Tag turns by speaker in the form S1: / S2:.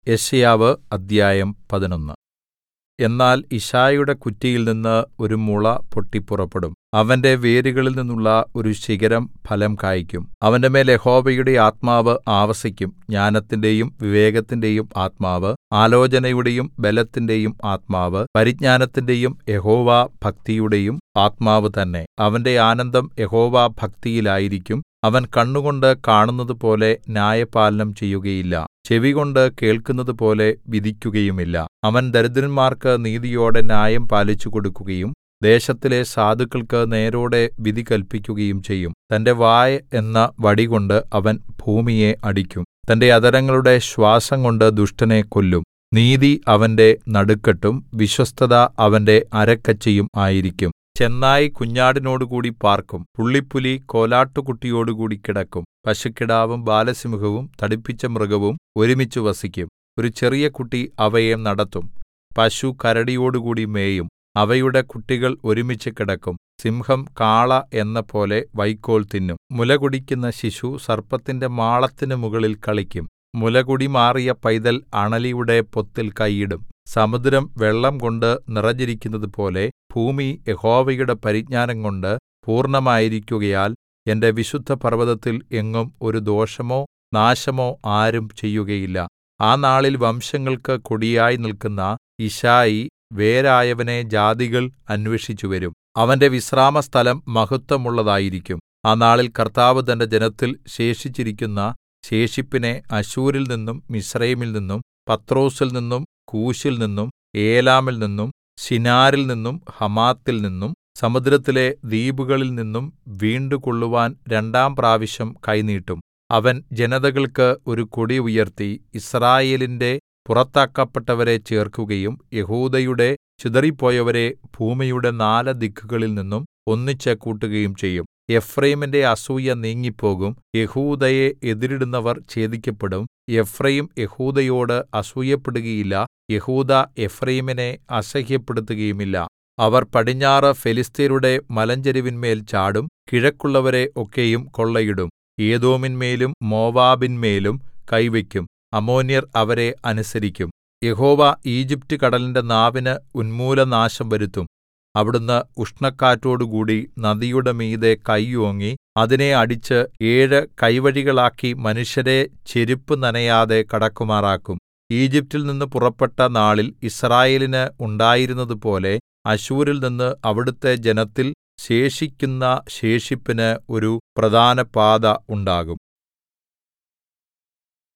S1: യെശയ്യാവ് അദ്ധ്യായം പതിനൊന്ന് എന്നാൽ യിശ്ശായിയുടെ കുറ്റിയിൽനിന്ന് ഒരു മുള പൊട്ടിപ്പുറപ്പെടും അവന്റെ വേരുകളിൽ നിന്നുള്ള ഒരു ശിഖരം ഫലം കായിക്കും അവന്റെമേൽ യഹോവയുടെ ആത്മാവ് ആവസിക്കും ജ്ഞാനത്തിന്റെയും വിവേകത്തിന്റെയും ആത്മാവ് ആലോചനയുടെയും ബലത്തിന്റെയും ആത്മാവ് പരിജ്ഞാനത്തിന്റെയും യഹോവാഭക്തിയുടെയും ആത്മാവ് തന്നെ അവന്റെ ആനന്ദം യഹോവാഭക്തിയിലായിരിക്കും അവൻ കണ്ണുകൊണ്ട് കാണുന്നതുപോലെ ന്യായപാലനം ചെയ്യുകയില്ല ചെവികൊണ്ട് കേൾക്കുന്നതുപോലെ വിധിക്കുകയുമില്ല അവൻ ദരിദ്രന്മാർക്ക് നീതിയോടെ ന്യായം പാലിച്ചുകൊടുക്കുകയും ദേശത്തിലെ സാധുക്കൾക്ക് നേരോടെ വിധി കല്പിക്കുകയും ചെയ്യും തന്റെ വായ് എന്ന വടികൊണ്ട് അവൻ ഭൂമിയെ അടിക്കും തന്റെ അധരങ്ങളുടെ ശ്വാസംകൊണ്ട് ദുഷ്ടനെ കൊല്ലും നീതി അവന്റെ നടുക്കെട്ടും വിശ്വസ്തത അവന്റെ അരക്കച്ചയും ആയിരിക്കും ചെന്നായ് കുഞ്ഞാടിനോടുകൂടി പാർക്കും പുള്ളിപ്പുലി കോലാട്ടുകുട്ടിയോടുകൂടി കിടക്കും പശുക്കിടാവും ബാലസിംഹവും തടിപ്പിച്ച മൃഗവും ഒരുമിച്ച് വസിക്കും ഒരു ചെറിയ കുട്ടി അവയെ നടത്തും പശു കരടിയോടുകൂടി മേയും അവയുടെ കുട്ടികൾ ഒരുമിച്ച് കിടക്കും സിംഹം കാള എന്നപോലെ വൈക്കോൽ തിന്നും മുലകുടിക്കുന്ന ശിശു സർപ്പത്തിന്റെ മാളത്തിനു മുകളിൽ കളിക്കും മുലകുടി മാറിയ പൈതൽ അണലിയുടെ പൊത്തിൽ കൈയിടും സമുദ്രം വെള്ളംകൊണ്ട് നിറഞ്ഞിരിക്കുന്നതുപോലെ ഭൂമി യഹോവയുടെ പരിജ്ഞാനംകൊണ്ട് പൂർണ്ണമായിരിക്കുകയാൽ എന്റെ വിശുദ്ധപർവ്വതത്തിൽ എങ്ങും ഒരു ദോഷമോ നാശമോ ആരും ചെയ്യുകയില്ല ആ നാളിൽ വംശങ്ങൾക്ക് കൊടിയായി നിൽക്കുന്ന യിശ്ശായി വേരായവനെ ജാതികൾ അന്വേഷിച്ചുവരും അവന്റെ വിശ്രാമസ്ഥലം മഹത്വമുള്ളതായിരിക്കും ആ നാളിൽ കർത്താവ് തന്റെ ജനത്തിൽ ശേഷിച്ചിരിക്കുന്ന ശേഷിപ്പിനെ അശ്ശൂരിൽ നിന്നും മിസ്രയീമിൽ നിന്നും പത്രോസിൽ നിന്നും കൂശിൽ നിന്നും ഏലാമിൽ നിന്നും ശിനാരിൽ നിന്നും ഹമാത്തിൽ നിന്നും സമുദ്രത്തിലെ ദ്വീപുകളിൽ നിന്നും വീണ്ടുകൊള്ളുവാൻ രണ്ടാം പ്രാവശ്യം കൈ നീട്ടും അവൻ ജനതകൾക്ക് ഒരു കൊടി ഉയർത്തി യിസ്രായേലിന്റെ പുറത്താക്കപ്പെട്ടവരെ ചേർക്കുകയും യെഹൂദയുടെ ചിതറിപ്പോയവരെ ഭൂമിയുടെ നാല് ദിക്കുകളിൽ നിന്നും ഒന്നിച്ച് കൂട്ടുകയും ചെയ്യും എഫ്രയീമിന്റെ അസൂയ നീങ്ങിപ്പോകും യെഹൂദയെ എതിരിടുന്നവർ ഛേദിക്കപ്പെടും എഫ്രയീം യെഹൂദയോട് അസൂയപ്പെടുകയില്ല യെഹൂദാ എഫ്രയീമിനെ അസഹ്യപ്പെടുത്തുകയുമില്ല അവർ പടിഞ്ഞാറ് ഫെലിസ്ത്യരുടെ മലഞ്ചരിവിന്മേൽ ചാടും കിഴക്കുള്ളവരെ ഒക്കെയും കൊള്ളയിടും ഏദോമിന്മേലും മോവാബിന്മേലും കൈവയ്ക്കും അമ്മോന്യർ അവരെ അനുസരിക്കും യഹോവ ഈജിപ്റ്റ് കടലിന്റെ നാവിന് ഉന്മൂലനാശം വരുത്തും അവിടുന്ന് ഉഷ്ണക്കാറ്റോടുകൂടി നദിയുടെ മീതെ കൈ ഓങ്ങി അതിനെ അടിച്ച് ഏഴ് കൈവഴികളാക്കി മനുഷ്യരെ ചെരുപ്പ് നനയാതെ കടക്കുമാറാക്കും ഈജിപ്റ്റിൽ നിന്ന് പുറപ്പെട്ട നാളിൽ യിസ്രായേലിന് ഉണ്ടായിരുന്നതുപോലെ അശ്ശൂരിൽ നിന്ന് അവിടുത്തെ ജനത്തിൽ ശേഷിക്കുന്ന ശേഷിപ്പിന് ഒരു പ്രധാന പാത ഉണ്ടാകും